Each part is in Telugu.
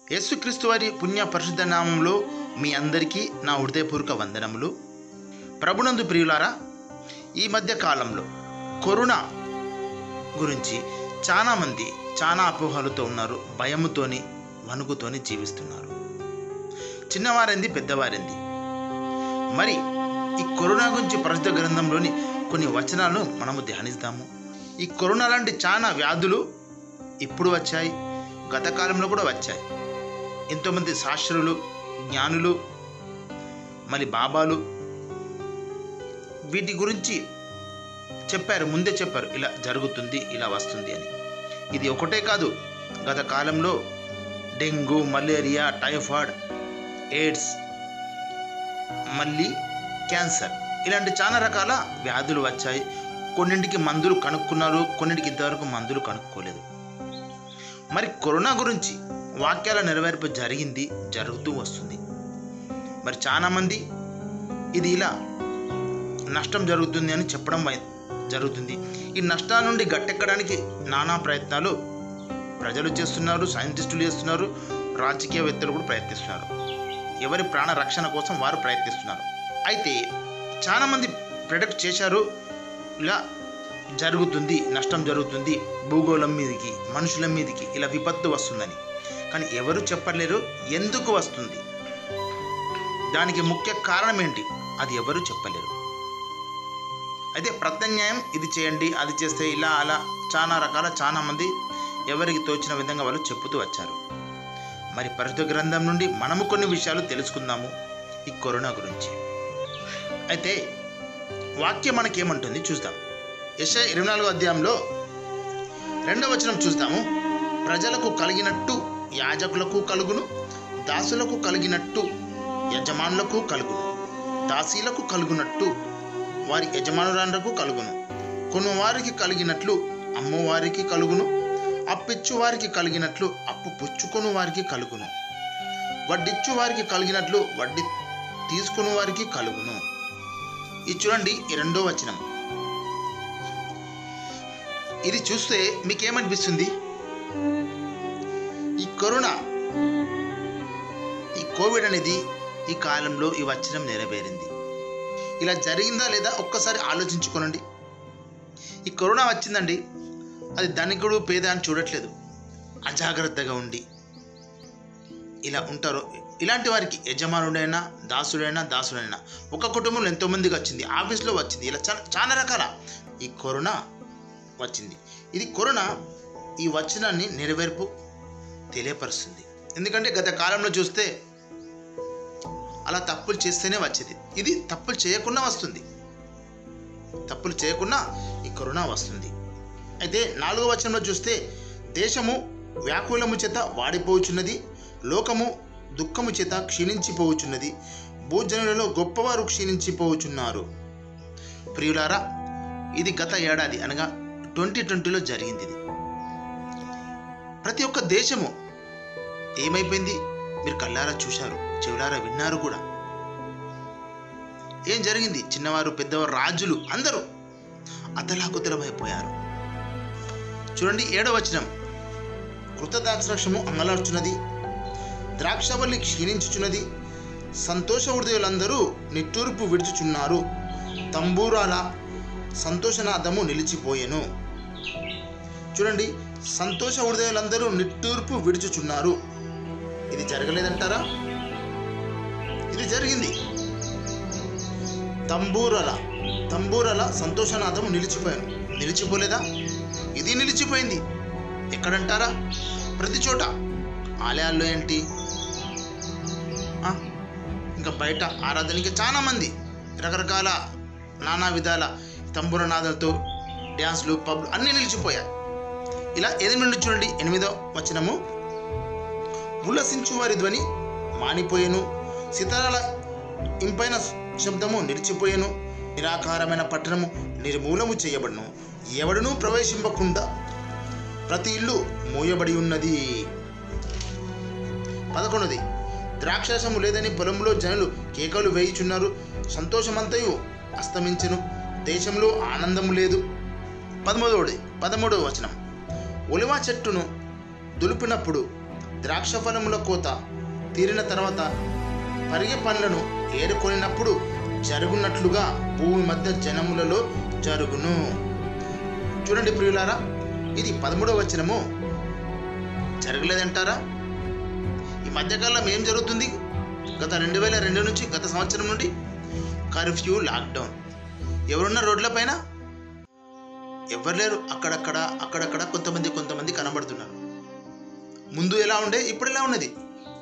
యేసుక్రీస్తు వారి పుణ్య పరిశుద్ధ నామంలో మీ అందరికీ నా హృదయపూర్వక వందనములు ప్రభునందు ప్రియులారా ఈ మధ్య కాలంలో కరోనా గురించి చాలామంది చాలా అపోహలతో ఉన్నారు భయముతోని వణుకుతోని జీవిస్తున్నారు చిన్నవారింది పెద్దవారింది మరి ఈ కరోనా గురించి పరిశుద్ధ గ్రంథంలోని కొన్ని వచనాలను మనము ధ్యానిస్తాము ఈ కరోనా లాంటి చాలా వ్యాధులు ఇప్పుడు వచ్చాయి గత కాలంలో కూడా వచ్చాయి ఎంతోమంది శాస్త్రులు జ్ఞానులు మరి బాబాలు వీటి గురించి చెప్పారు ముందే చెప్పారు ఇలా జరుగుతుంది ఇలా వస్తుంది అని ఇది ఒకటే కాదు గత కాలంలో డెంగ్యూ మలేరియా టైఫాయిడ్ ఎయిడ్స్ మళ్ళీ క్యాన్సర్ ఇలాంటి చాలా రకాల వ్యాధులు వచ్చాయి కొన్నింటికి మందులు కనుక్కున్నారు కొన్నింటికి ఇంతవరకు మందులు కనుక్కోలేదు మరి కరోనా గురించి వాక్యాల నెరవేర్పు జరిగింది జరుగుతూ వస్తుంది మరి చాలామంది ఇది ఇలా నష్టం జరుగుతుంది అని చెప్పడం వై- జరుగుతుంది ఈ నష్టాల నుండి గట్టెక్కడానికి నానా ప్రయత్నాలు ప్రజలు చేస్తున్నారు సైంటిస్టులు చేస్తున్నారు రాజకీయవేత్తలు కూడా ప్రయత్నిస్తున్నారు ఎవరి ప్రాణ రక్షణ కోసం వారు ప్రయత్నిస్తున్నారు అయితే చాలామంది ప్రొడక్ట్ చేశారు ఇలా జరుగుతుంది నష్టం జరుగుతుంది భూగోళం మీదకి మనుషుల మీదకి ఇలా విపత్తు వస్తుందని కానీ ఎవరు చెప్పలేరు ఎందుకు వస్తుంది దానికి ముఖ్య కారణం ఏంటి అది ఎవరు చెప్పలేరు అయితే ప్రత్యామ్నాయం ఇది చేయండి అది చేస్తే ఇలా అలా చాలా రకాల చాలా మంది ఎవరికి తోచిన విధంగా వాళ్ళు చెప్పుతూ వచ్చారు మరి పరిశుద్ధ గ్రంథం నుండి మనము కొన్ని విషయాలు తెలుసుకుందాము ఈ కరోనా గురించి అయితే వాక్యం మనకేమంటుంది చూద్దాం యశ ఇరవై నాలుగో అధ్యాయంలో రెండవ వచనం చూస్తాము ప్రజలకు కలిగినట్టు యాజకులకు కలుగును దాసులకు కలిగినట్టు యజమానులకు కలుగును దాసీలకు కలుగునట్టు వారి యజమానురాండ్రకు కలుగును కొను వారికి కలిగినట్లు అమ్మవారికి కలుగును అప్పిచ్చు వారికి కలిగినట్లు అప్పు పుచ్చుకొను వారికి కలుగును వడ్డిచ్చు వారికి కలిగినట్లు వడ్డీ తీసుకుని వారికి కలుగును ఇది చూడండి ఈ రెండో వచనం ఇది చూస్తే మీకేమనిపిస్తుంది ఈ కరోనా ఈ కోవిడ్ అనేది ఈ కాలంలో ఈ వచనం నెరవేరింది ఇలా జరిగిందా లేదా ఒక్కసారి ఆలోచించుకోనండి ఈ కరోనా వచ్చిందండి అది ధనికుడు పేద అని చూడట్లేదు అజాగ్రత్తగా ఉండి ఇలా ఉంటారు ఇలాంటి వారికి యజమానుడైనా దాసుడైనా దాసుడైనా ఒక కుటుంబంలో ఎంతోమందికి వచ్చింది ఆఫీస్లో వచ్చింది ఇలా చాలా చాలా రకాల ఈ కరోనా వచ్చింది ఇది కరోనా ఈ వచనాన్ని నెరవేర్పు తెలియపరుస్తుంది ఎందుకంటే గత కాలంలో చూస్తే అలా తప్పులు చేస్తేనే వచ్చేది ఇది తప్పులు చేయకుండా వస్తుంది తప్పులు చేయకుండా ఈ కరోనా వస్తుంది అయితే నాలుగో వచనంలో చూస్తే దేశము వ్యాకులము చేత వాడిపోవచ్చున్నది లోకము దుఃఖము చేత క్షీణించిపోవచ్చున్నది భూజనులలో గొప్పవారు క్షీణించిపోవచ్చున్నారు ప్రియులారా ఇది గత ఏడాది అనగా ట్వంటీ ట్వంటీలో జరిగింది ఇది ప్రతి ఒక్క దేశము ఏమైపోయింది మీరు కళ్ళారా చూశారు చెవులారా విన్నారు కూడా ఏం జరిగింది చిన్నవారు పెద్దవారు రాజులు అందరూ అతలాకుతలమైపోయారు చూడండి ఏడవ వచనం కృత ద్రాక్షరక్షము అంగలార్చున్నది ద్రాక్షవల్లి క్షీణించుచున్నది సంతోష హృదయులందరూ నిట్టూర్పు విడుచుచున్నారు తంబూరాల సంతోషనాదము నిలిచిపోయెను చూడండి సంతోష హృదయాలందరూ నిట్టూర్పు విడుచుచున్నారు ఇది జరగలేదంటారా ఇది జరిగింది తంబూరల తంబూరల సంతోషనాదము నిలిచిపోయాను నిలిచిపోలేదా ఇది నిలిచిపోయింది ఎక్కడంటారా ప్రతి చోట ఆలయాల్లో ఏంటి ఆ, ఇంకా బయట ఆరాధనకి చాలా మంది రకరకాల నానా విధాల తంబూరనాదాలతో డ్యాన్స్లు పబ్లు అన్నీ నిలిచిపోయాయి ఇలా ఎనిమిది నుండి చూడండి ఎనిమిదో వచనము ఉల్లసించు వారి ధ్వని మానిపోయెను సితారాల ఇంపైన శబ్దము నిలిచిపోయెను నిరాకారమైన పట్టణము నిర్మూలము చేయబడును ఎవడునూ ప్రవేశింపకుండా ప్రతి ఇల్లు మూయబడి ఉన్నది పదకొండది ద్రాక్షరసము లేదని పొలంలో జనులు కేకలు వేయుచున్నారు సంతోషమంతయు అస్తమించెను దేశంలో ఆనందము లేదు పదమూడవది పదమూడవ వచనం ఒలివ చెట్టును దులిపినప్పుడు ద్రాక్ష ఫలముల కోత తీరిన తర్వాత పరిగె పండ్లను ఏరుకొనినప్పుడు జరుగునట్లుగా భూమి మధ్య జనములలో జరుగును చూడండి ప్రియులారా ఇది పదమూడవ వచనము జరగలేదంటారా ఈ మధ్యకాలం ఏం జరుగుతుంది గత రెండు వేల రెండు నుంచి గత సంవత్సరం నుండి కర్ఫ్యూ లాక్డౌన్ ఎవరున్న రోడ్లపైన ఎవరు లేరు అక్కడక్కడ అక్కడక్కడ కొంతమంది కొంతమంది కనబడుతున్నారు ముందు ఎలా ఉండే ఇప్పుడు ఎలా ఉన్నది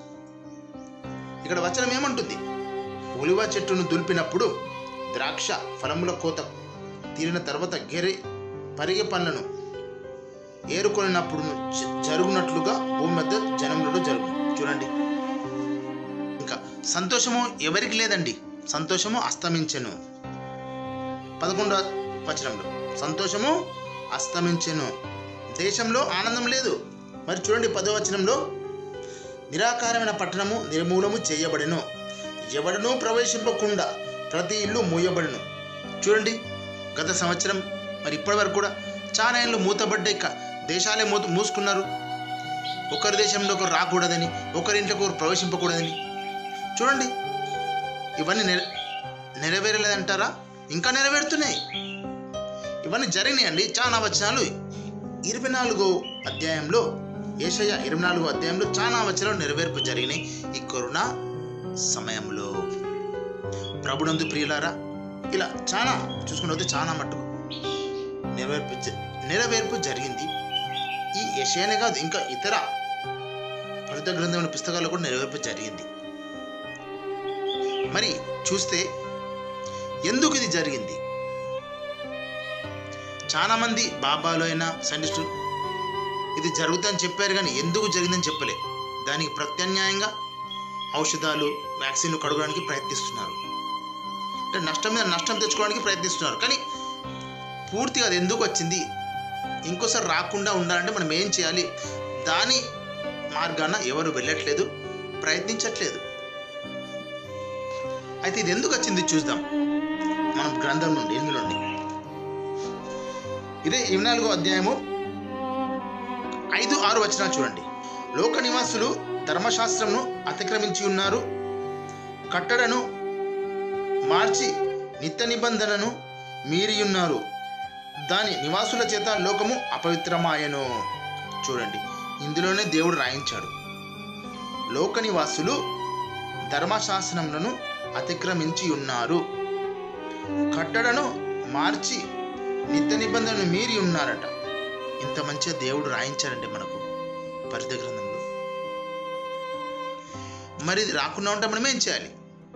ఇక్కడ వచనం ఏమంటుంది ఒలివ చెట్టును దులిపినప్పుడు ద్రాక్ష ఫలముల కోత తీరిన తర్వాత గెరి పరిగె పండ్లను ఏరుకొనినప్పుడు జ- జరుగునట్లుగా భూమి మధ్య జనములలో జరుగు చూడండి ఇంకా సంతోషము ఎవరికి లేదండి సంతోషము అస్తమించెను పదకొండవ వచనంలో సంతోషము అస్తమించెను దేశంలో ఆనందం లేదు మరి చూడండి పదో వచనంలో నిరాకారమైన పట్టణము నిర్మూలము చేయబడెను ఎవడనూ ప్రవేశింపకుండా ప్రతి ఇల్లు మూయబడెను చూడండి గత సంవత్సరం మరి ఇప్పటి వరకు కూడా చాలా ఏళ్ళు మూతబడ్డాయి క- దేశాలే మూత మూసుకున్నారు ఒకరి దేశంలో ఒకరు రాకూడదని ఒకరి ఇంట్లోకి ఒకరు ప్రవేశింపకూడదని చూడండి ఇవన్నీ నెర నెరవేరలేదంటారా ఇంకా నెరవేరుతున్నాయి ఇవన్నీ జరిగినాయండి చాలా వచనాలు ఇరవై నాలుగో అధ్యాయంలో ఏషయ ఇరవై నాలుగో అధ్యాయంలో చాలా వచనాలు నెరవేర్పు జరిగినాయి ఈ కరోనా సమయంలో ప్రభునందు ప్రియులారా ఇలా చాలా చూసుకుని వస్తే చాలా మట్టుకు నెరవేర్పు జ- నెరవేర్పు జరిగింది ఈ యశయనే కాదు ఇంకా ఇతర పరిత గ్రంథమైన పుస్తకాల్లో కూడా నెరవేర్పు జరిగింది మరి చూస్తే ఎందుకు ఇది జరిగింది చాలా మంది బాబాలు అయినా సైంటిస్టులు ఇది జరుగుతుందని చెప్పారు కానీ ఎందుకు జరిగిందని చెప్పలే దానికి ప్రత్యామ్నాయంగా ఔషధాలు వ్యాక్సిన్లు కడగడానికి ప్రయత్నిస్తున్నారు అంటే నష్టం మీద నష్టం తెచ్చుకోవడానికి ప్రయత్నిస్తున్నారు కానీ పూర్తిగా అది ఎందుకు వచ్చింది ఇంకోసారి రాకుండా ఉండాలంటే మనం ఏం చేయాలి దాని మార్గాన ఎవరు వెళ్ళట్లేదు ప్రయత్నించట్లేదు అయితే ఇది ఎందుకు వచ్చింది చూద్దాం మనం గ్రంథం నుండి ఇందులో నుండి ఇదే ఇరవై నాలుగో అధ్యాయము ఐదు ఆరు వచనాలు చూడండి లోక నివాసులు ధర్మశాస్త్రంను అతిక్రమించి ఉన్నారు కట్టడను మార్చి నిత్య నిబంధనను మీరి ఉన్నారు దాని నివాసుల చేత లోకము అపవిత్రమాయను చూడండి ఇందులోనే దేవుడు రాయించాడు లోక నివాసులు ధర్మశాస్త్రములను అతిక్రమించి ఉన్నారు కట్టడను మార్చి నిత్య నిబంధనను మీరి ఉన్నారట ఇంత మంచిగా దేవుడు రాయించాడండి మనకు పరిధ గ్రంథంలో మరి ఇది రాకుండా ఉంటే మనం ఏం చేయాలి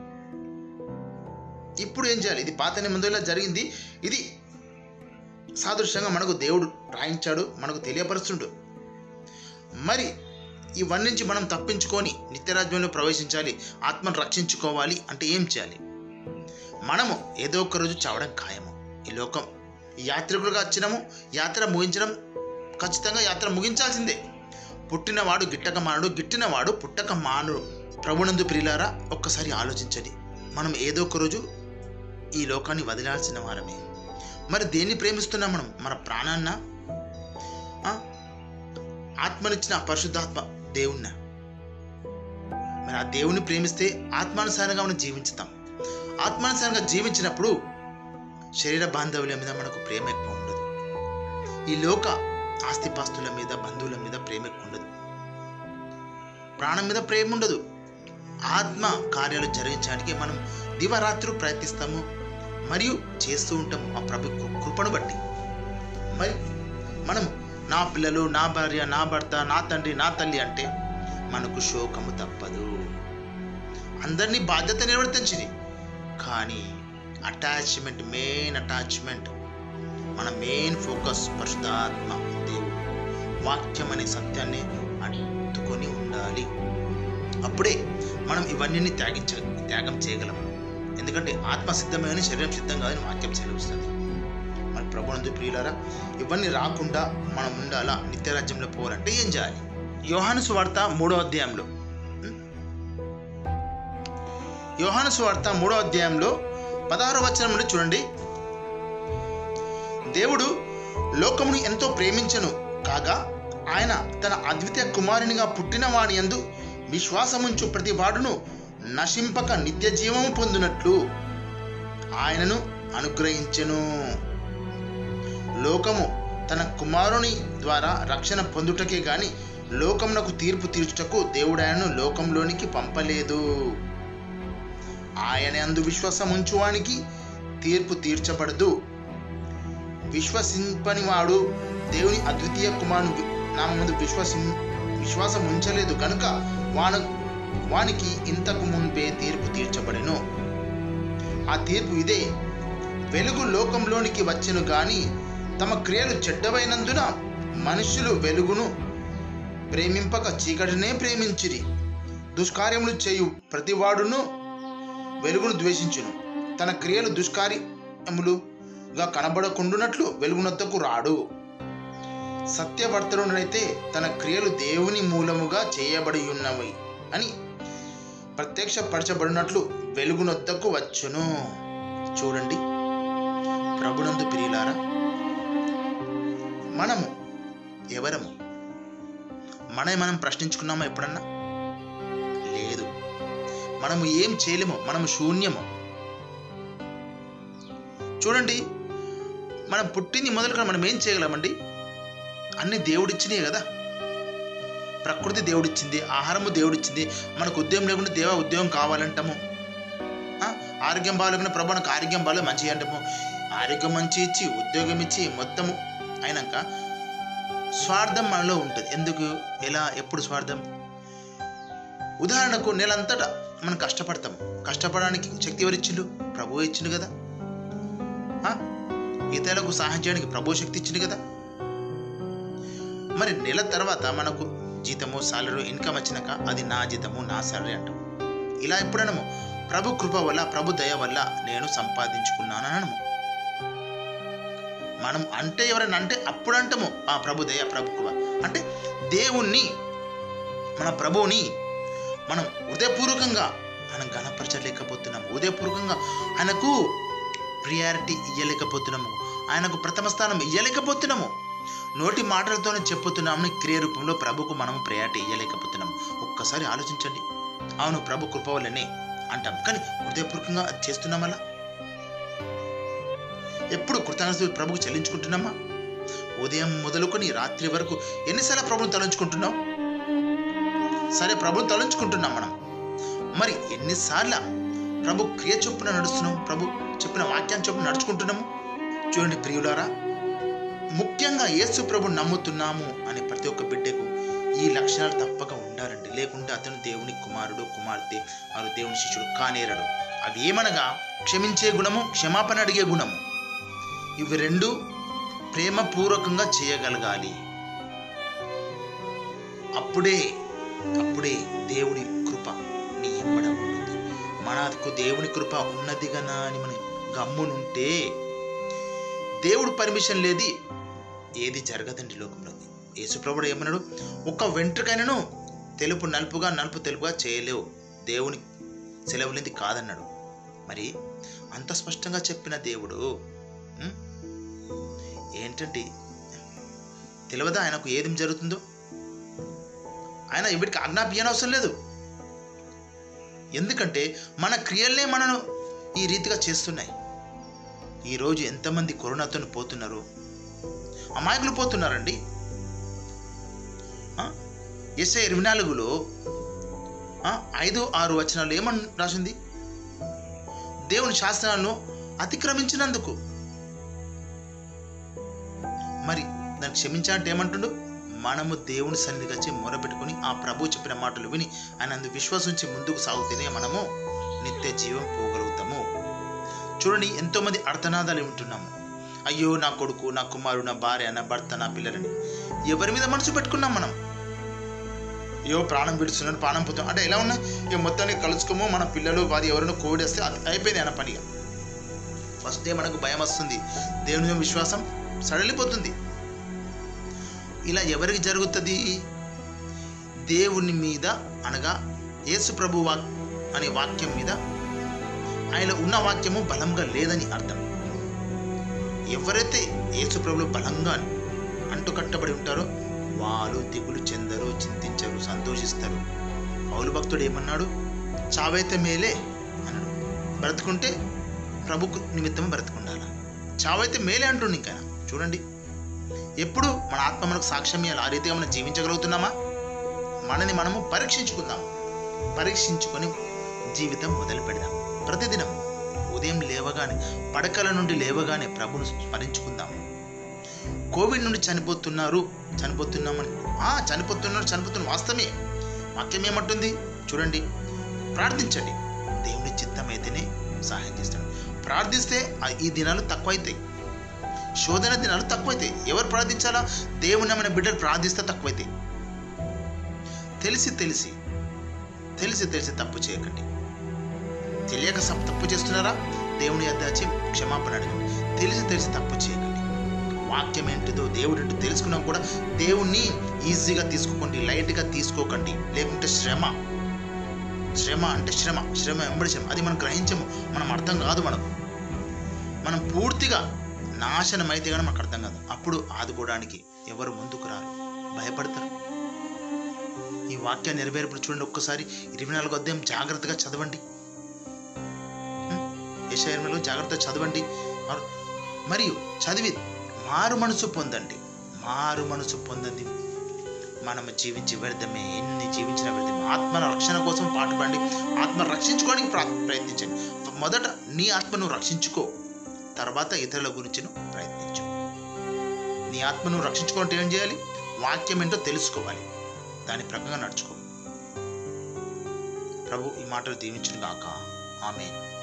ఇప్పుడు ఏం చేయాలి ఇది పాత నిబంధనలో జరిగింది ఇది సాదృశ్యంగా మనకు దేవుడు రాయించాడు మనకు తెలియపరుస్తుండు మరి ఇవన్నీ నుంచి మనం తప్పించుకొని నిత్యరాజ్యంలో ప్రవేశించాలి ఆత్మను రక్షించుకోవాలి అంటే ఏం చేయాలి మనము ఏదో ఒక రోజు చావడం ఖాయము ఈ లోకం ఈ యాత్రికులుగా వచ్చినాము యాత్ర ముగించడం ఖచ్చితంగా యాత్ర ముగించాల్సిందే పుట్టినవాడు గిట్టక మానడు గిట్టినవాడు పుట్టక మానుడు ప్రభునందు ప్రియులారా ఒక్కసారి ఆలోచించండి మనం ఏదో ఒక రోజు ఈ లోకాన్ని వదిలాల్సిన వారమే మరి దేన్ని ప్రేమిస్తున్నాం మనం మన ప్రాణాన్న ఆ? ఆత్మనిచ్చిన ఆ పరిశుద్ధాత్మ దేవుణ్ణ మరి ఆ దేవుని ప్రేమిస్తే ఆత్మానుసారంగా మనం జీవించుతాం ఆత్మానుసారంగా జీవించినప్పుడు శరీర బాంధవ్యుల మీద మనకు ప్రేమ ఎక్కువ ఉండదు ఈ లోక ఆస్తిపాస్తుల మీద బంధువుల మీద ప్రేమ ఎక్కువ ఉండదు ప్రాణం మీద ప్రేమ ఉండదు ఆత్మ కార్యాలు జరిగించడానికి మనం దివరాత్రులు ప్రయత్నిస్తాము మరియు చేస్తూ ఉంటాము ఆ ప్రభు కృ- కృపను బట్టి మరి మనం నా పిల్లలు నా భార్య నా భర్త నా తండ్రి నా తల్లి అంటే మనకు శోకము తప్పదు అందరినీ బాధ్యత నిర్వర్తించింది కానీ అటాచ్మెంట్ మెయిన్ అటాచ్మెంట్ మన మెయిన్ ఫోకస్ పరిశుద్ధాత్మ దేవుడు వాక్యం అనే సత్యాన్ని అట్టుకొని ఉండాలి అప్పుడే మనం ఇవన్నీ త్యాగించ త్యాగం చేయగలం ఎందుకంటే ఆత్మ సిద్ధమైన శరీరం సిద్ధం కాదని వాక్యం సెలవుస్తుంది మన ప్రభునందు ప్రియులారా ఇవన్నీ రాకుండా మనం ఉండాలా నిత్యరాజ్యంలో పోవాలంటే ఏం చేయాలి యోహాను సువార్త మూడో అధ్యాయంలో ఉం? యోహాను సువార్త మూడో అధ్యాయంలో పదహారో వచనం నుండి చూడండి దేవుడు లోకమును ఎంతో ప్రేమించను కాగా ఆయన తన అద్వితీయ కుమారునిగా పుట్టిన వాని యందు విశ్వాసముంచు ప్రతి వాడును నశింపక నిత్య జీవము పొందినట్లు ఆయనను అనుగ్రహించెను లోకము తన కుమారుని ద్వారా రక్షణ పొందుటకే గాని లోకమునకు తీర్పు తీర్చుటకు దేవుడు ఆయనను లోకంలోనికి పంపలేదు ఆయన అందు విశ్వాసం ఉంచువానికి తీర్పు తీర్చబడదు విశ్వసింపని వాడు దేవుని అద్వితీయ కుమారుని నా ముందు విశ్వసి విశ్వాసం ఉంచలేదు కనుక వాను వానికి ఇంతకు మున్పే తీర్పు తీర్చబడెను ఆ తీర్పు ఇదే వెలుగు లోకంలోనికి వచ్చెను గాని తమ క్రియలు చెడ్డవైనందున మనుషులు వెలుగును ప్రేమింపక చీకటినే ప్రేమించిరి దుష్కార్యములు చేయు ప్రతివాడును వెలుగును ద్వేషించును తన క్రియలు దుష్కార్యములుగా కనబడకుండునట్లు వెలుగునొద్దకు రాడు సత్యవర్తనుడైతే తన క్రియలు దేవుని మూలముగా చేయబడి ఉన్నవి అని ప్రత్యక్షపరచబడినట్లు వెలుగునొద్దకు వచ్చును చూడండి ప్రభునందు ప్రియులారా మనము ఎవరము మనమే మనం ప్రశ్నించుకున్నామా ఎప్పుడన్నా లేదు మనము ఏం చేయలేము మనము శూన్యము చూడండి మనం పుట్టింది మొదలుకొని మనం ఏం చేయగలమండి అన్ని దేవుడిచ్చినాయి కదా ప్రకృతి దేవుడిచ్చింది ఆహారము దేవుడిచ్చింది మనకు ఉద్యోగం లేకుండా దేవ ఉద్యోగం కావాలంటాము ఆ, ఆరోగ్యం బాగాలేకుండా ప్రభు నాకు ఆరోగ్యం బాగాలేదు మంచిగా అంటాము ఆరోగ్యం మంచి ఇచ్చి ఉద్యోగం ఇచ్చి మొత్తము అయినాక స్వార్థం మనలో ఉంటుంది ఎందుకు ఎలా ఎప్పుడు స్వార్థం ఉదాహరణకు నెలంతటా మనం కష్టపడతాం కష్టపడడానికి శక్తి ఎవరిచ్చిండు ప్రభు ఇచ్చిండు కదా ఆ? ఇతరులకు సహాయం చేయడానికి ప్రభు శక్తి ఇచ్చిండు కదా మరి నెల తర్వాత మనకు జీతము సాలరీ ఇన్కమ్ వచ్చినాక అది నా జీతము నా సాలరీ అంటాం ఇలా ఎప్పుడనము ప్రభు కృప వల్ల ప్రభు దయ వల్ల నేను సంపాదించుకున్నాను అనము మనం అంటే ఎవరైనా అంటే అప్పుడు అంటాము ఆ ప్రభు దయ ప్రభు కృప అంటే దేవుణ్ణి మన ప్రభువుని మనం హృదయపూర్వకంగా మనం గణపరచలేకపోతున్నాము హృదయపూర్వకంగా ఆయనకు ప్రియారిటీ ఇయ్యలేకపోతున్నాము ఆయనకు ప్రథమ స్థానం ఇయ్యలేకపోతున్నాము నోటి మాటలతోనే చెప్పుతున్నామని క్రియ రూపంలో ప్రభుకు మనం ప్రయారిటీ ఇయ్యలేకపోతున్నాము ఒక్కసారి ఆలోచించండి అవును ప్రభు కృప వల్లనే అంటాం కానీ హృదయపూర్వకంగా అది చేస్తున్నామలా ఎప్పుడు కృతజ్ఞత ప్రభుకు చెల్లించుకుంటున్నామా ఉదయం మొదలుకొని రాత్రి వరకు ఎన్నిసార్లు ప్రభుని తలంచుకుంటున్నాం సరే ప్రభుని తలంచుకుంటున్నాం మనం మరి ఎన్నిసార్లు ప్రభు క్రియ చొప్పున నడుస్తున్నాం ప్రభు చెప్పిన వాక్యాన్ని చొప్పున నడుచుకుంటున్నాము చూడండి ప్రియులారా ముఖ్యంగా యేసు ప్రభు నమ్ముతున్నాము అనే ప్రతి ఒక్క బిడ్డకు ఈ లక్షణాలు తప్పక ఉండాలండి లేకుంటే అతను దేవుని కుమారుడు కుమార్తె వారు దేవుని శిష్యుడు కానేరడు అవి ఏమనగా క్షమించే గుణము క్షమాపణ అడిగే గుణము ఇవి రెండు ప్రేమపూర్వకంగా చేయగలగాలి అప్పుడే అప్పుడే దేవుడి కృప నీ ఎంబడ ఉంటుంది మనకు దేవుని కృప ఉన్నది గనా అని మనం గమ్మునుంటే దేవుడు పర్మిషన్ లేది ఏది జరగదండి లోకంలో యేసుప్రభుడు ఏమన్నాడు ఒక్క వెంట్రుకైనను తెలుపు నలుపుగా నలుపు తెలుపుగా చేయలేవు దేవుని సెలవులేంది కాదన్నాడు మరి అంత స్పష్టంగా చెప్పిన దేవుడు ఉం? ఏంటంటే తెలియదా ఆయనకు ఏది జరుగుతుందో ఆయన ఎవరికి ఆజ్ఞాపించని అవసరం లేదు ఎందుకంటే మన క్రియలే మనను ఈ రీతిగా చేస్తున్నాయి ఈరోజు ఎంతమంది కరోనాతో పోతున్నారు అమాయకులు పోతున్నారండి ఆ? ఎస్ఐ ఇరవై నాలుగులో ఆ, ఐదు ఆరు వచనాలు ఏమని రాసింది దేవుని శాస్త్రాలను అతిక్రమించినందుకు మరి దాన్ని క్షమించాలంటే ఏమంటుండు మనము దేవుని సన్నిధికి వచ్చి మొరపెట్టుకుని ఆ ప్రభు చెప్పిన మాటలు విని ఆయన అందు విశ్వసించి ముందుకు సాగుతూనే మనము నిత్య జీవం పోగలుగుతాము చూడండి ఎంతోమంది అర్థనాదాలు వింటున్నాము అయ్యో నా కొడుకు నా కుమారుడు నా భార్య నా భర్త నా పిల్లలని ఎవరి మీద మనసు పెట్టుకున్నాం మనం అయ్యో ప్రాణం విడుస్తున్నాడు ప్రాణం పోతాం అంటే ఎలా ఉన్నాయి ఇక మొత్తానికి కలుసుకోము మన పిల్లలు వారి ఎవరైనా కోవిడ్ వస్తే అది అయిపోయింది అన్న పనిగా ఫస్ట్ డే మనకు భయం వస్తుంది దేవుని మీద విశ్వాసం సడలిపోతుంది ఇలా ఎవరికి జరుగుతుంది దేవుని మీద అనగా యేసు ప్రభు వాక్ అనే వాక్యం మీద ఆయన ఉన్న వాక్యము బలంగా లేదని అర్థం ఎవరైతే యేసు ప్రభులు బలంగా అంటుకట్టబడి ఉంటారో వాళ్ళు దిగులు చెందరు చింతించరు సంతోషిస్తారు పౌలు భక్తుడు ఏమన్నాడు చావైతే మేలే అన్నాడు బ్రతుకుంటే ప్రభుకు నిమిత్తం బ్రతుకుండాల చావైతే మేలే అంటుండు ఇంకా చూడండి ఎప్పుడు మన ఆత్మ మనకు సాక్ష్యం ఇవ్వాలి ఆ రీతిగా మనం జీవించగలుగుతున్నామా మనని మనము పరీక్షించుకుందాం పరీక్షించుకొని జీవితం మొదలు పెడదాం ప్రతిదినం ఉదయం లేవగానే పడకల నుండి లేవగానే ప్రభును స్మరించుకుందాం కోవిడ్ నుండి చనిపోతున్నారు చనిపోతున్నామని ఆ, చనిపోతున్నారు చనిపోతున్న వాస్తవమే వాక్యం ఏమంటుంది చూడండి ప్రార్థించండి దేవుని చిత్తమైతేనే సహాయం చేస్తాడు ప్రార్థిస్తే ఆ ఈ దినాలు తక్కువైతాయి శోధన దినాలు తక్కువైతాయి ఎవరు ప్రార్థించాలా దేవుని మన బిడ్డలు ప్రార్థిస్తే తక్కువైతాయి తెలిసి తెలిసి తెలిసి తెలిసి తప్పు చేయకండి తెలియక సప్- తప్పు చేస్తున్నారా దేవుని యొద్ద వచ్చి క్షమాపణ అడగండి తెలిసి తెలిసి తప్పు చేయకండి వాక్యం ఏంటిదో దేవుడు ఏంటో తెలుసుకున్నా కూడా దేవుణ్ణి ఈజీగా తీసుకోకండి లైట్గా తీసుకోకండి లేకుంటే శ్రమ శ్రమ అంటే శ్రమ శ్రమ ఎంబడి శ్రమ అది మనం గ్రహించము మనం అర్థం కాదు మనకు మనం పూర్తిగా నాశనం అయితే కానీ మనకు అర్థం కాదు అప్పుడు ఆదుకోవడానికి ఎవరు ముందుకు రారు భయపడతారు ఈ వాక్యాన్ని నెరవేర్పుడు చూడండి ఒక్కసారి ఇరవై నాలుగు అధ్యాయం జాగ్రత్తగా చదవండి యశైర్మలో జాగ్రత్తగా చదవండి మరి- మరియు చదివి మారు మనసు పొందండి మారు మనసు పొందండి మనం జీవించి వ్యర్థమే ఎన్ని జీవించిన వ్యర్థమే ఆత్మ రక్షణ కోసం పాటుపడండి ఆత్మ రక్షించుకోవడానికి ప్రా- ప్రయత్నించండి మొదట నీ ఆత్మను రక్షించుకో తర్వాత ఇతరుల గురించి ప్రయత్నించు నీ ఆత్మను రక్షించుకోవాలంటే ఏం చేయాలి వాక్యం ఏంటో తెలుసుకోవాలి దాని ప్రకారంగా నడుచుకో ప్రభు ఈ మాటలు దీవించును గాక ఆమె